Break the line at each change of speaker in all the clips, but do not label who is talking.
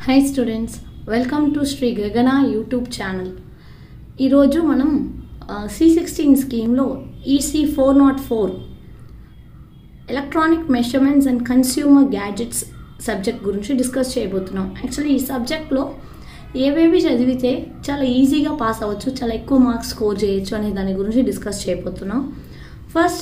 hi students welcome to Shri Gagana YouTube channel ఈరోజు మనం C sixteen స్కీమ్లో EC four nought four electronic measurements and consumer gadgets subject గురించి discuss చేయబోతున్నాం actually ఈ సబ్జెక్ట్లో ఏవేవి చదివితే చాలా ఈజీగా పాస్ అవ్వచ్చు చాలా ఎక్కువ మార్క్స్ స్కోర్ చేయొచ్చు అనే దాని గురించి డిస్కస్ చేయబోతున్నాం ఫస్ట్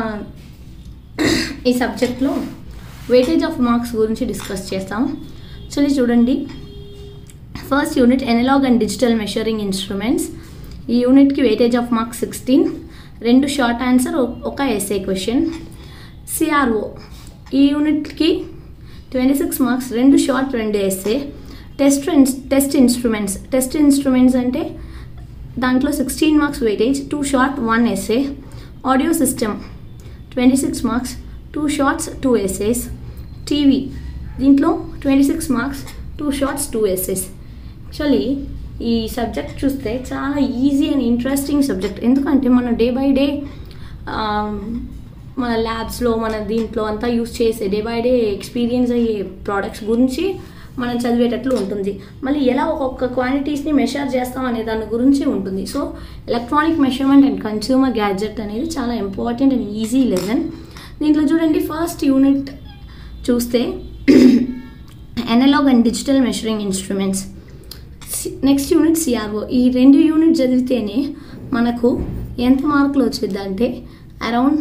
ఈ సబ్జెక్ట్లో వెయిటేజ్ ఆఫ్ మార్క్స్ గురించి డిస్కస్ చేస్తాం యాక్చువల్లీ చూడండి first unit analogue and digital measuring instruments ఈ యూనిట్కి వెయిటేజ్ ఆఫ్ మార్క్స్ సిక్స్టీన్ రెండు షార్ట్ ఆన్సర్ ఒక ఎస్ఏ క్వశ్చన్ సిఆర్ఓ ఈ యూనిట్కి ట్వంటీ సిక్స్ మార్క్స్ రెండు షార్ట్ రెండు SA test test instruments test instruments అంటే దాంట్లో sixteen marks weightage two short one SA audio system twenty six marks two shorts two SAs TV దీంట్లో twenty six marks two shorts two SAs actually ఈ subject చూస్తే చాలా easy and interesting subject ఎందుకంటే మనం day by day మన ల్యాబ్స్లో మన దీంట్లో అంతా యూస్ చేసే డే బై డే ఎక్స్పీరియన్స్ అయ్యే ప్రోడక్ట్స్ గురించి మనం చదివేటట్లు ఉంటుంది మళ్ళీ ఎలా ఒక్కొక్క క్వాంటిటీస్ని మెషర్ చేస్తాం అనే దాని గురించి ఉంటుంది so electronic measurement and consumer gadget అనేది చాలా ఇంపార్టెంట్ అండ్ ఈజీ లెసన్ దీంట్లో చూడండి ఫస్ట్ యూనిట్ చూస్తే analogue and digital measuring instruments next unit CRO ఈ రెండు యూనిట్ చదివితేనే మనకు ఎంత మార్కులు వచ్చిందంటే around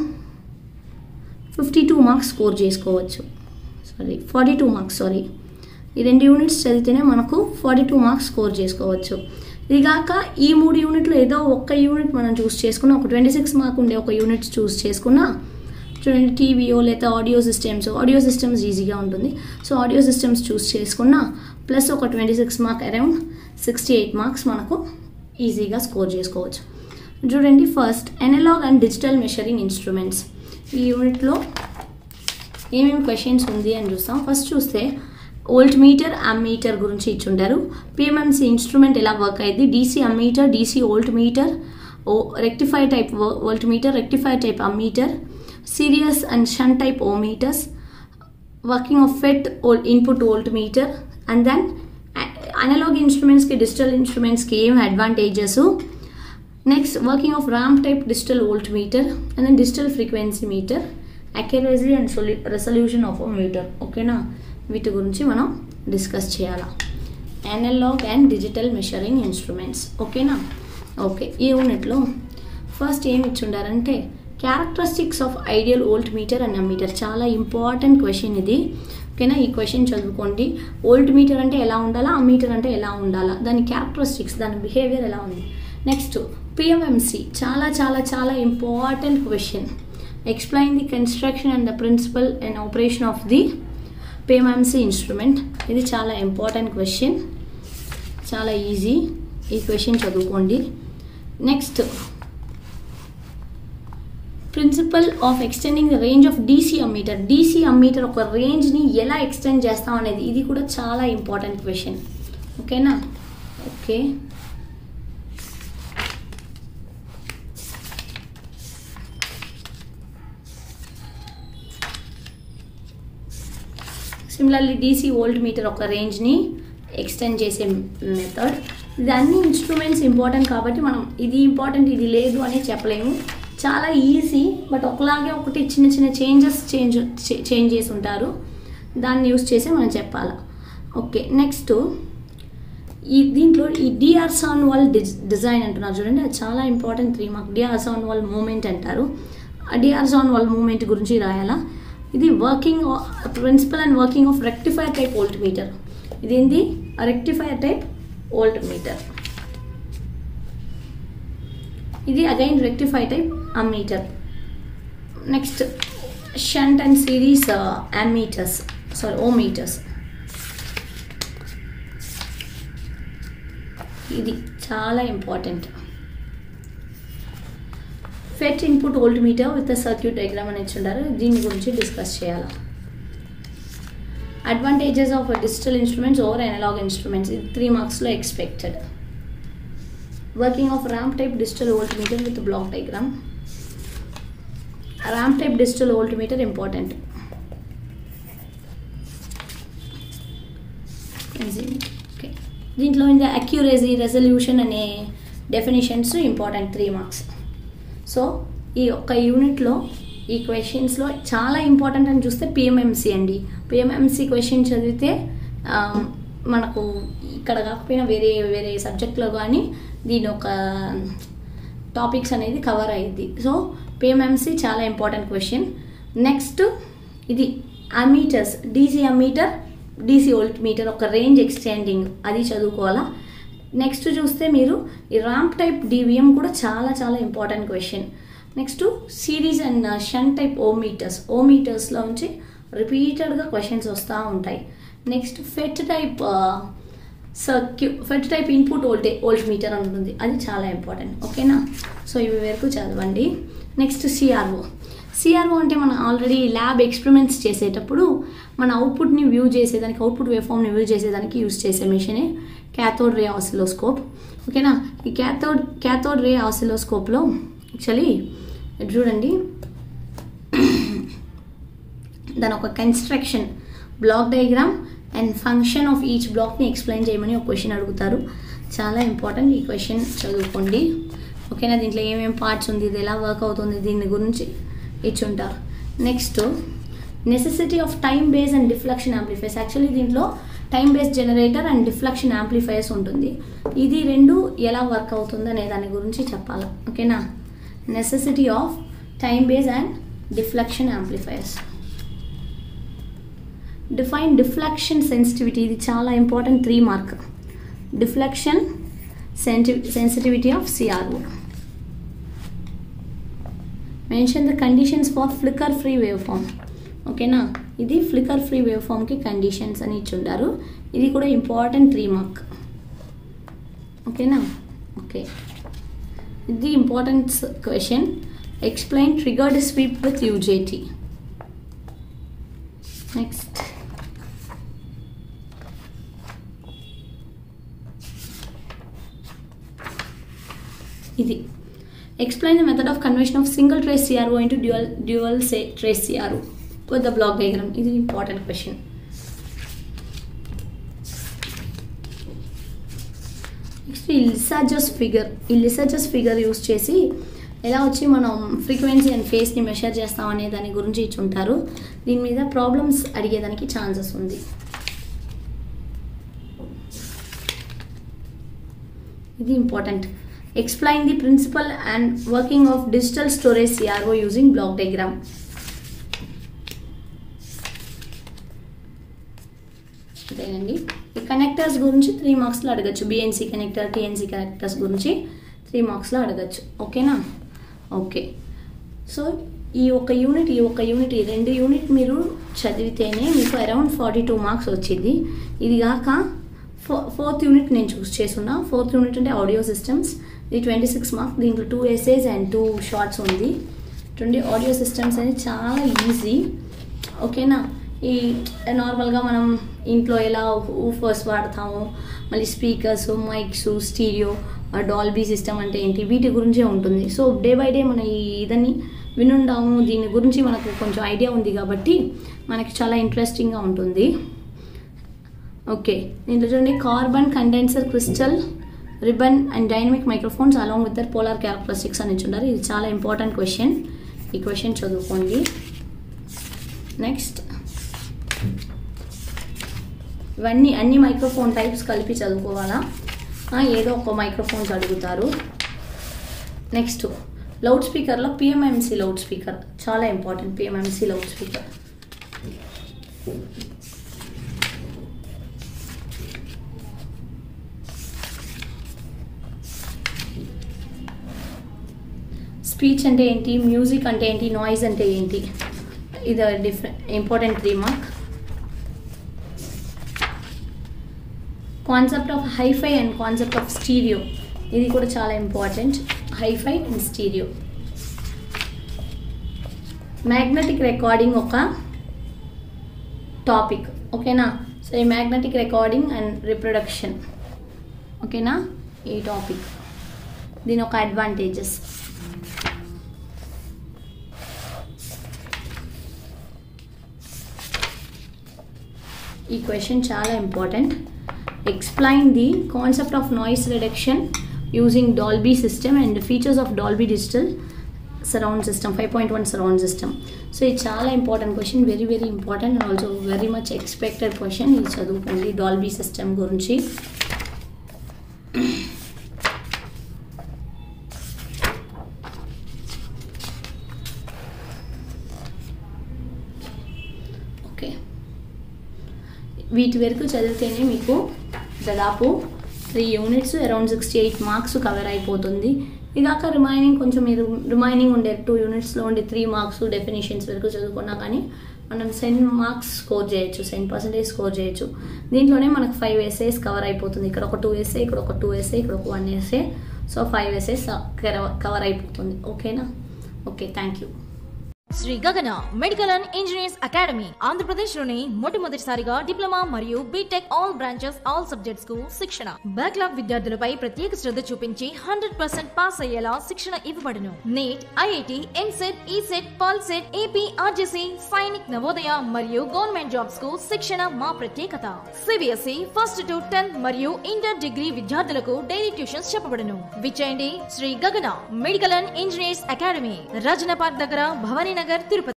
fifty two marks score చేసుకోవచ్చు sorry forty two marks sorry ఈ రెండు యూనిట్స్ చదివితేనే మనకు ఫార్టీ టూ మార్క్స్ స్కోర్ చేసుకోవచ్చు ఇది కాక ఈ మూడు యూనిట్లు ఏదో ఒక్క యూనిట్ మనం చూస్ చేసుకున్న ఒక ట్వంటీ సిక్స్ మార్క్ ఉండే ఒక యూనిట్ చూస్ చేసుకున్నా చూడండి టీవీయో లేదా ఆడియో సిస్టమ్స్ ఆడియో సిస్టమ్స్ ఈజీగా ఉంటుంది సో ఆడియో సిస్టమ్స్ చూస్ చేసుకున్నా ప్లస్ ఒక twenty six mark around sixty eight marks మనకు ఈజీగా స్కోర్ చేసుకోవచ్చు చూడండి first analogue and digital measuring instruments ఈ యూనిట్లో ఏమేమి క్వశ్చన్స్ ఉంది అని చూస్తాం ఫస్ట్ చూస్తే ఓల్ట్ మీటర్ అమ్మీటర్ గురించి ఇచ్చుంటారు పిఎంఎంసీ ఇన్స్ట్రుమెంట్ ఎలా వర్క్ అయ్యింది DC ammeter DC voltmeter ఓ rectify type voltmeter rectify type ammeter series and shunt type ohmmeters working of FET input voltmeter and then analogue ఇన్స్ట్రుమెంట్స్కి digital ఇన్స్ట్రుమెంట్స్కి ఏం advantages next working of ramp type digital voltmeter and then digital frequency meter accuracy and సొల్యూ resolution of meter ఓకేనా వీటి గురించి మనం discuss చేయాలా analogue and digital measuring instruments ఓకేనా ఓకే ఈ యూనిట్లో ఫస్ట్ ఏమి ఇచ్చుండారంటే characteristics of ideal voltmeter and ammeter చాలా ఇంపార్టెంట్ క్వశ్చన్ ఇది ఓకేనా ఈ క్వశ్చన్ చదువుకోండి ఓల్ట్ మీటర్ అంటే ఎలా ఉండాలా అమ్మీటర్ అంటే ఎలా ఉండాలా దాని క్యారెక్టరిస్టిక్స్ దాని బిహేవియర్ ఎలా ఉంది నెక్స్ట్ పిఎంఎంసి చాలా చాలా చాలా important question explain the construction and the principle and operation of the PMMC instrument ఇది చాలా ఇంపార్టెంట్ క్వశ్చన్ చాలా ఈజీ ఈ క్వశ్చన్ చదువుకోండి next principle of extending the range of DC ammeter DC ammeter ఒక రేంజ్ని ఎలా ఎక్స్టెండ్ చేస్తాం అనేది ఇది కూడా చాలా ఇంపార్టెంట్ క్వశ్చన్ ఓకేనా okay similarly DC voltmeter ఒక రేంజ్ని ఎక్స్టెండ్ చేసే మెథడ్ ఇది అన్ని ఇన్స్ట్రుమెంట్స్ ఇంపార్టెంట్ కాబట్టి మనం ఇది ఇంపార్టెంట్ ఇది లేదు అని చెప్పలేము చాలా ఈజీ బట్ ఒకలాగే ఒకటి చిన్న చిన్న చేంజెస్ చేంజ్ చేంజ్ చేసి ఉంటారు దాన్ని యూస్ చేసి మనం చెప్పాలి ఓకే నెక్స్ట్ ఈ దీంట్లో ఈ డిఆర్సాన్ వాల్ డిజైన్ అంటున్నారు చూడండి అది చాలా important three mark D'Arsonval movement అంటారు ఆ డిఆర్సాన్ వాల్ మూమెంట్ గురించి రాయాలా ఇది working principle and working of rectifier type voltmeter ఇదేంటి రెక్టిఫైర్ టైప్ ఓల్ట్ మీటర్ ఇది again rectify type ammeter next shunt and series ammeters sorry ohmmeters ఇది చాలా important FET input voltmeter with circuit diagram అని ఇచ్చిండారు దీని గురించి discuss చేయాలి advantages of digital instruments over analogue instruments ఇది three మార్క్స్లో expected working of ramp type digital voltmeter with block diagram ramp type digital voltmeter important okay దీంట్లో ఇంకా accuracy resolution అనే definitions important three marks so ఈ ఒక్క యూనిట్లో ఈ క్వశ్చన్స్లో చాలా important అని చూస్తే పిఎంఎంసి అండి పిఎంఎంసి క్వశ్చన్ చదివితే ఆ, మనకు ఇక్కడ కాకపోయినా వేరే వేరే సబ్జెక్ట్లో కానీ దీని ఒక టాపిక్స్ అనేది కవర్ అయ్యింది సో పిఎంఎంసి చాలా ఇంపార్టెంట్ క్వశ్చన్ నెక్స్ట్ ఇది ammeters DC ammeter DC voltmeter ఒక రేంజ్ ఎక్స్టెండింగ్ అది చదువుకోవాలా నెక్స్ట్ చూస్తే మీరు ఈ ర్యాంప్ టైప్ డివిఎం కూడా చాలా చాలా important question next series and shunt type ohmmeters ఓమీటర్స్లో నుంచి రిపీటెడ్గా క్వశ్చన్స్ వస్తూ ఉంటాయి నెక్స్ట్ ఫెట్ టైప్ సర్క్యూ ఫెట్ టైప్ ఇన్పుట్ వోల్టే వోల్ట్ మీటర్ అని ఉంటుంది అది చాలా ఇంపార్టెంట్ ఓకేనా సో ఇవి వరకు చదవండి నెక్స్ట్ సిఆర్ఓ సిఆర్ఓ అంటే మనం ఆల్రెడీ ల్యాబ్ ఎక్స్పెరిమెంట్స్ చేసేటప్పుడు మన అవుట్పుట్ని వ్యూ చేసేదానికి అవుట్పుట్ వేవ్ ఫామ్ని వ్యూ చేసేదానికి యూస్ చేసే మిషనే క్యాథోడ్ రే ఆసిలోస్కోప్ ఓకేనా ఈ క్యాథోడ్ క్యాథోడ్ రే ఆసిలోస్కోప్లో యాక్చువల్లీ చూడండి దాని ఒక construction block diagram and function of each బ్లాక్ని ఎక్స్ప్లెయిన్ చేయమని ఒక క్వశ్చన్ అడుగుతారు చాలా ఇంపార్టెంట్ ఈ క్వశ్చన్ చదువుకోండి ఓకేనా దీంట్లో ఏమేమి పార్ట్స్ ఉంది ఇది ఎలా వర్క్ అవుతుంది దీని గురించి ఇచ్చుంటారు next necessity of time base and deflection amplifiers actually దీంట్లో time base generator and deflection amplifiers ఉంటుంది ఇది రెండు ఎలా వర్క్ అవుతుంది అనే దాని గురించి చెప్పాలి ఓకేనా necessity of time base and deflection amplifiers define deflection sensitivity ఇది చాలా ఇంపార్టెంట్ త్రీ మార్క్ డిఫ్లెక్షన్ సెంటి sensitivity of CRO mention the conditions for flicker free waveform ఓకేనా ఇది ఫ్లికర్ ఫ్రీ వేవ్ ఫామ్కి కండిషన్స్ అని ఇచ్చుంటారు ఇది కూడా ఇంపార్టెంట్ త్రీ మార్క్ ఓకేనా ఓకే ఇది important question explain triggered sweep with UJT next ఇది explain the method of conversion of single trace CRO into dual dual say trace CRO with the block diagram ఇది important question next ఈ Lissajous figure ఈ Lissajous figure use చేసి ఎలా వచ్చి మనం frequency and ఫేస్ని measure చేస్తాం అనే దాని గురించి ఇచ్చి ఉంటారు దీని మీద ప్రాబ్లమ్స్ అడిగేదానికి ఛాన్సెస్ ఉంది ఇది important explain the principle and working of digital storage CRO using block diagram అదేనండి ఈ కనెక్టర్స్ గురించి త్రీ మార్క్స్లో అడగచ్చు బిఎన్సి కనెక్టర్ టిఎన్సి కనెక్టర్స్ గురించి త్రీ మార్క్స్లో అడగచ్చు ఓకేనా ఓకే సో ఈ ఒక యూనిట్ ఈ ఒక యూనిట్ ఈ రెండు యూనిట్ మీరు చదివితేనే మీకు అరౌండ్ ఫార్టీ టూ మార్క్స్ వచ్చింది ఇది కాక ఫో ఫోర్త్ యూనిట్ నేను చూస్ చేసున్నా ఫోర్త్ యూనిట్ అంటే ఆడియో సిస్టమ్స్ ఇది ట్వంటీ సిక్స్ మార్క్స్ దీంట్లో two SAs and two shorts ఉంది ట్వంటీ ఆడియో సిస్టమ్స్ అనేది చాలా ఈజీ ఓకేనా ఈ నార్మల్గా మనం ఇంట్లో ఎలా ఊఫర్స్ వాడతాము మళ్ళీ speakers mics stereo Dolby system అంటే ఏంటి వీటి గురించే ఉంటుంది సో డే బై డే మన ఈ ఇదని వినుండాము దీని గురించి మనకు కొంచెం ఐడియా ఉంది కాబట్టి మనకి చాలా ఇంట్రెస్టింగ్గా ఉంటుంది ఓకే దీంట్లో చూడండి carbon condenser crystal ribbon and dynamic microphones along with their polar characteristics అని ఇచ్చుంటారు ఇది చాలా ఇంపార్టెంట్ క్వశ్చన్ ఈ క్వశ్చన్ చదువుకోండి నెక్స్ట్ ఇవన్నీ అన్ని మైక్రోఫోన్ టైప్స్ కలిపి చదువుకోవాలా ఆ, ఏదో ఒక మైక్రోఫోన్స్ అడుగుతారు నెక్స్ట్ లౌడ్ స్పీకర్లో పిఎంఎంసి లౌడ్ స్పీకర్ చాలా important PMMC loud speaker speech అంటే ఏంటి మ్యూజిక్ అంటే ఏంటి నాయిస్ అంటే ఏంటి ఇది different important three mark concept of hi fi and concept of stereo ఇది కూడా చాలా important hi fi and stereo magnetic recording ఒక టాపిక్ ఓకేనా సో ఈ మ్యాగ్నెటిక్ రికార్డింగ్ అండ్ రిప్రొడక్షన్ ఓకేనా ఈ టాపిక్ దీని ఒక అడ్వాంటేజెస్ ఈ క్వశ్చన్ చాలా important explain the concept of noise reduction using Dolby system and the features of Dolby Digital surround system 5.1 surround system so ఇది చాలా important question very very important and also very much expected question ఇది చదువుకోండి Dolby system గురించి okay వీటి వరకు చదివితేనే మీకు దాదాపు three units around sixty eight marks cover అయిపోతుంది ఇదాక రిమైనింగ్ కొంచెం మీరు రిమైనింగ్ ఉండే టూ యూనిట్స్లో ఉండే త్రీ మార్క్స్ డెఫినేషన్స్ వరకు చదువుకున్నా కానీ మనం సెన్ మార్క్స్ స్కోర్ చేయొచ్చు సెన్ పర్సెంటేజ్ స్కోర్ చేయొచ్చు దీంట్లోనే మనకు ఫైవ్ ఎస్ఏస్ కవర్ అయిపోతుంది ఇక్కడ ఒక టూ ఎస్ఏ ఇక్కడ ఒక టూ ఎస్ఏ ఇక్కడ ఒక one SA so five essays cover అయిపోతుంది ఓకేనా okay thank you
Shri Gagana medical and engineers academy Andhra Pradesh లోని మొట్టమొదటిసారిగా డిప్లొమా మరియు BTech all branches all subjects కు శిక్షణ బ్యాక్లాగ్ విద్యార్థులపై ప్రత్యేక శ్రద్ధ చూపించి హండ్రెడ్ పర్సెంట్ పాస్ అయ్యేలా శిక్షణ ఇవ్వబడును NEET IIT EAMCET ECET POLYCET AP RJC Sainik Navodaya మరియు గవర్నమెంట్ జాబ్స్ కు శిక్షణ మా ప్రత్యేకత సిబిఎస్ఈ ఫస్ట్ టు టెన్త్ మరియు ఇంటర్ డిగ్రీ విద్యార్థులకు డైలీ ట్యూషన్స్ చెప్పబడును విచేయండి Shri Gagana medical and engineers academy Rajana park దగ్గర భవానీ నగర్ తిరుపతి